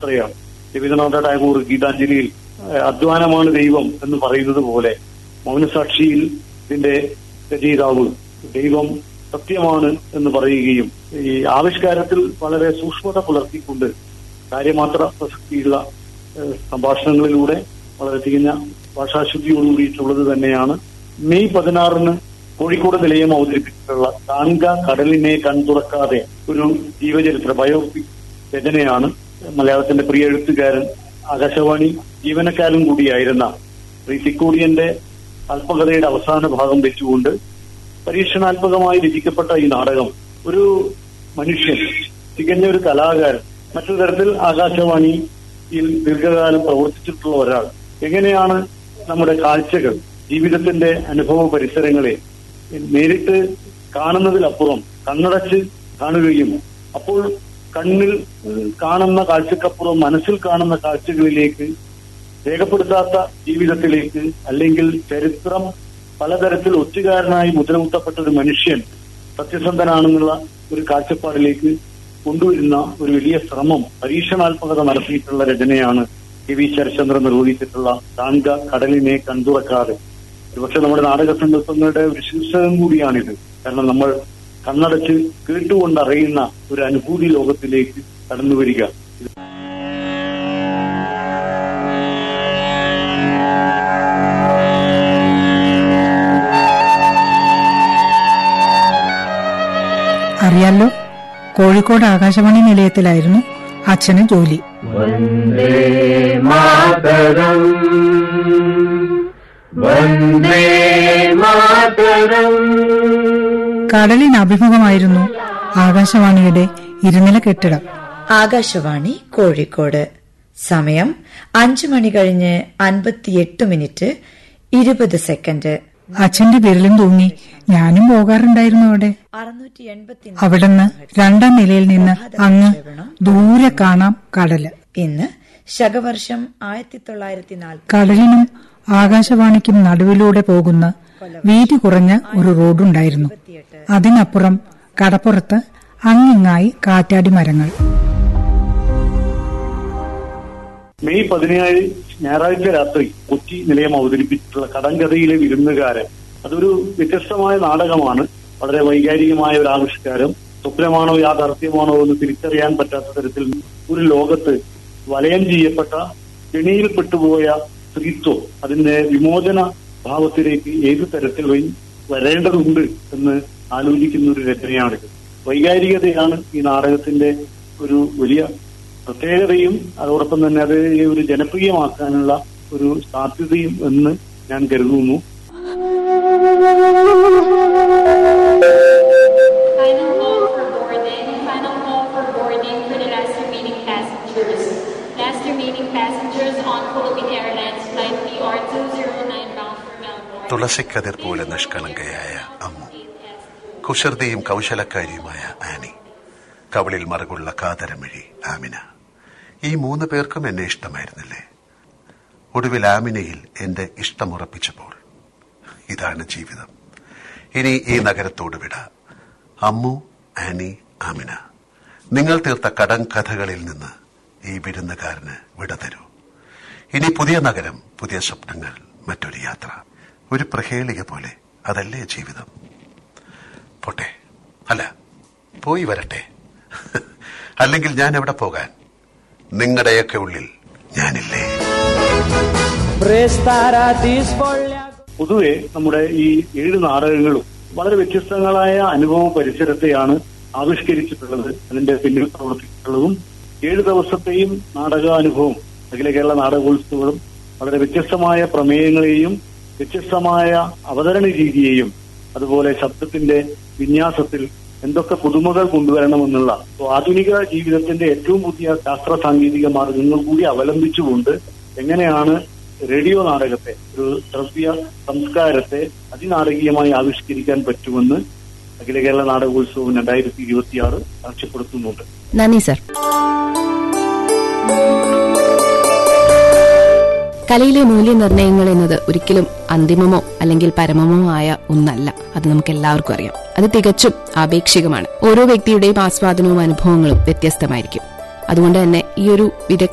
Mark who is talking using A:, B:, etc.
A: അത്രയാണ് രവീന്ദ്രനാഥ ടാഗോർ ഗീതാഞ്ജലിയിൽ ഏഹ്, അധ്വാനമാണ് ദൈവം എന്ന് പറയുന്നത് പോലെ മൗനസാക്ഷിയിൽ ഇതിന്റെ രചയിതാവ് ദൈവം സത്യമാണ് എന്ന് പറയുകയും ഈ ആവിഷ്കാരത്തിൽ വളരെ സൂക്ഷ്മത പുലർത്തിക്കൊണ്ട് കാര്യമാത്ര പ്രസക്തിയുള്ള ഏഹ്, സംഭാഷണങ്ങളിലൂടെ വളരെ തികഞ്ഞ ഭാഷാശുദ്ധിയോടുകൂടിയിട്ടുള്ളത് തന്നെയാണ് മെയ് പതിനാറിന് കോഴിക്കോട് നിലയം അവതരിപ്പിച്ചിട്ടുള്ള കാണുക കടലിനെ കൺതുറക്കാതെ ഒരു ജീവചരിത്ര ബയോപിക് രചനയാണ് മലയാളത്തിന്റെ പ്രിയ എഴുത്തുകാരൻ ആകാശവാണി ജീവനക്കാരൻ കൂടിയായിരുന്ന ശ്രീ തിക്കോടിയന്റെ അല്പകഥയുടെ അവസാന ഭാഗം വെച്ചുകൊണ്ട് പരീക്ഷണാത്മകമായി രചിക്കപ്പെട്ട ഈ നാടകം ഒരു മനുഷ്യൻ തികഞ്ഞ ഒരു കലാകാരൻ മറ്റൊരു തരത്തിൽ ആകാശവാണിയിൽ ദീർഘകാലം പ്രവർത്തിച്ചിട്ടുള്ള ഒരാൾ എങ്ങനെയാണ് നമ്മുടെ കാഴ്ചകൾ ജീവിതത്തിന്റെ അനുഭവ പരിസരങ്ങളെ നേരിട്ട് കാണുന്നതിലപ്പുറം കണ്ണടച്ച് കാണുകയും അപ്പോൾ കണ്ണിൽ ഏഹ്, കാണുന്ന കാഴ്ചക്കപ്പുറം മനസ്സിൽ കാണുന്ന കാഴ്ചകളിലേക്ക് രേഖപ്പെടുത്താത്ത ജീവിതത്തിലേക്ക് അല്ലെങ്കിൽ ചരിത്രം പലതരത്തിൽ ഒറ്റുകാരനായി മുദ്രകുത്തപ്പെട്ട ഒരു മനുഷ്യൻ സത്യസന്ധനാണെന്നുള്ള ഒരു കാഴ്ചപ്പാടിലേക്ക് കൊണ്ടുവരുന്ന ഒരു വലിയ ശ്രമം പരീക്ഷണാത്മകത നടത്തിയിട്ടുള്ള രചനയാണ് കെ വി ശരചന്ദ്രൻ നിർവഹിച്ചിട്ടുള്ള കാൺക കടലിനെ കണ്ടുറക്കാതെ ഒരുപക്ഷെ നമ്മുടെ നാടക സങ്കല്പങ്ങളുടെ ഒരു ശീർഷകം കൂടിയാണിത് കാരണം നമ്മൾ കണ്ണടച്ച് കേട്ടുകൊണ്ടറിയുന്ന ഒരു അനുഭൂതി ലോകത്തിലേക്ക് കടന്നു വരിക
B: അറിയാലോ കോഴിക്കോട് ആകാശവാണി നിലയത്തിലായിരുന്നു അച്ഛന് ജോലി
C: വന്ദേ മാതരം വന്ദേ മാതരം
B: കടലിന് അഭിമുഖമായിരുന്നു ആകാശവാണിയുടെ ഇരുനില കെട്ടിടം
D: ആകാശവാണി കോഴിക്കോട് സമയം അഞ്ചു മണി കഴിഞ്ഞ് അൻപത്തിയെട്ട് മിനിറ്റ് ഇരുപത് സെക്കൻഡ്
B: അച്ഛന്റെ വിരലും തൂങ്ങി ഞാനും പോകാറുണ്ടായിരുന്നു അവിടെ
D: അറുന്നൂറ്റി എൺപത്തി
B: അവിടുന്ന് രണ്ടാം നിലയിൽ നിന്ന് അങ്ങ് ദൂരെ കാണാം കടല്
D: ഇന്ന് ശകവർഷം ആയിരത്തി തൊള്ളായിരത്തി നാൽപ്പത്തി
B: കടലിനും ആകാശവാണിക്കും നടുവിലൂടെ പോകുന്ന വീതി കുറഞ്ഞ ഒരു റോഡുണ്ടായിരുന്നു അതിനപ്പുറം കടപ്പുറത്ത് അങ്ങിങ്ങായി കാറ്റാടി മരങ്ങൾ
A: മെയ് പതിനേഴ് ഞായറാഴ്ച രാത്രി കൊച്ചി നിലയം അവതരിപ്പിച്ചിട്ടുള്ള കടങ്കഥയിലെ വിരുന്നുകാരൻ അതൊരു വ്യത്യസ്തമായ നാടകമാണ് വളരെ വൈകാരികമായ ഒരു ആവിഷ്കാരം സ്വപ്നമാണോ യാഥാർത്ഥ്യമാണോ എന്ന് തിരിച്ചറിയാൻ പറ്റാത്ത തരത്തിൽ ഒരു ലോകത്ത് വലയം ചെയ്യപ്പെട്ട കെണിയിൽ പെട്ടുപോയ സ്ത്രീത്വം അതിന്റെ വിമോചന ഭാവത്തിലേക്ക് ഏത് തരത്തിൽ വഴി വരേണ്ടതുണ്ട് എന്ന് ആലോചിക്കുന്ന ഒരു രചനയാണിത് വൈകാരികതയാണ് ഈ നാടകത്തിന്റെ ഒരു വലിയ പ്രത്യേകതയും അതോടൊപ്പം തന്നെ അത് ഈ ഒരു ജനപ്രിയമാക്കാനുള്ള ഒരു സാധ്യതയും എന്ന് ഞാൻ കരുതുന്നു
E: Final call for boarding. Final call for boarding for the last remaining passengers. Last remaining passengers on Philippine Airlines flight PR209 bound for Melbourne.
F: തുളസിക്കതിർ പോലെ നിഷ്കളങ്കയായ അമ്മു കുസൃതിയും കൗശലക്കാരിയുമായ ആനി കവളിൽ മറുകുള്ള കാതരമിഴി ആമിന ഈ മൂന്ന് പേർക്കും എന്നെ ഇഷ്ടമായിരുന്നില്ലേ ഒടുവിൽ ആമിനയിൽ എന്റെ ഇഷ്ടമുറപ്പിച്ചപ്പോൾ ഇതാണ് ജീവിതം ഇനി ഈ നഗരത്തോട് വിട അമ്മു ആനി ആമിന നിങ്ങൾ തീർത്ത കടം കഥകളിൽ നിന്ന് ഈ വിരുന്നുകാരന് വിട തരൂ ഇനി പുതിയ നഗരം പുതിയ സ്വപ്നങ്ങൾ മറ്റൊരു യാത്ര ഒരു പ്രഹേളിക പോലെ അതല്ലേ ജീവിതം പോട്ടെ അല്ല പോയി വരട്ടെ അല്ലെങ്കിൽ ഞാൻ എവിടെ പോകാൻ നിങ്ങളുടെയൊക്കെ ഉള്ളിൽ ഞാനില്ലേ
C: Prestare ti sfoglia
A: പൊതുവെ നമ്മുടെ ഈ ഏഴ് നാടകങ്ങളും വളരെ വ്യത്യസ്തങ്ങളായ അനുഭവ പരിസരത്തെയാണ് ആവിഷ്കരിച്ചിട്ടുള്ളത് അതിന്റെ പിന്നിൽ പ്രവർത്തിച്ചിട്ടുള്ളതും ഏഴ് ദിവസത്തെയും നാടകാനുഭവം അഖില കേരള നാടകോത്സവം വളരെ വ്യത്യസ്തമായ പ്രമേയങ്ങളെയും വ്യത്യസ്തമായ അവതരണ രീതിയെയും അതുപോലെ ശബ്ദത്തിന്റെ വിന്യാസത്തിൽ എന്തൊക്കെ പുതുമകൾ കൊണ്ടുവരണമെന്നുള്ള so ആധുനിക ജീവിതത്തിന്റെ ഏറ്റവും പുതിയ ശാസ്ത്ര സാങ്കേതിക മാർഗങ്ങൾ കൂടി അവലംബിച്ചുകൊണ്ട് എങ്ങനെയാണ് റേഡിയോ നാടകത്തെ ഒരു ശ്രവ്യ സംസ്കാരത്തെ അതിനാടകീയമായി ആവിഷ്കരിക്കാൻ പറ്റുമെന്ന് അഖില കേരള നാടകോത്സവം രണ്ടായിരത്തി ഇരുപത്തിയാറ് സാക്ഷ്യപ്പെടുത്തുന്നുണ്ട്
G: നന്ദി സർ കലയിലെ മൂല്യനിർണ്ണയങ്ങൾ എന്നത് ഒരിക്കലും അന്തിമമോ അല്ലെങ്കിൽ പരമമോ ആയ ഒന്നല്ല അത് നമുക്ക് എല്ലാവർക്കും അറിയാം അത് തികച്ചും ആപേക്ഷികമാണ് ഓരോ വ്യക്തിയുടെയും ആസ്വാദനവും അനുഭവങ്ങളും വ്യത്യസ്തമായിരിക്കും അതുകൊണ്ട് തന്നെ ഈ ഒരു വിദഗ്ധ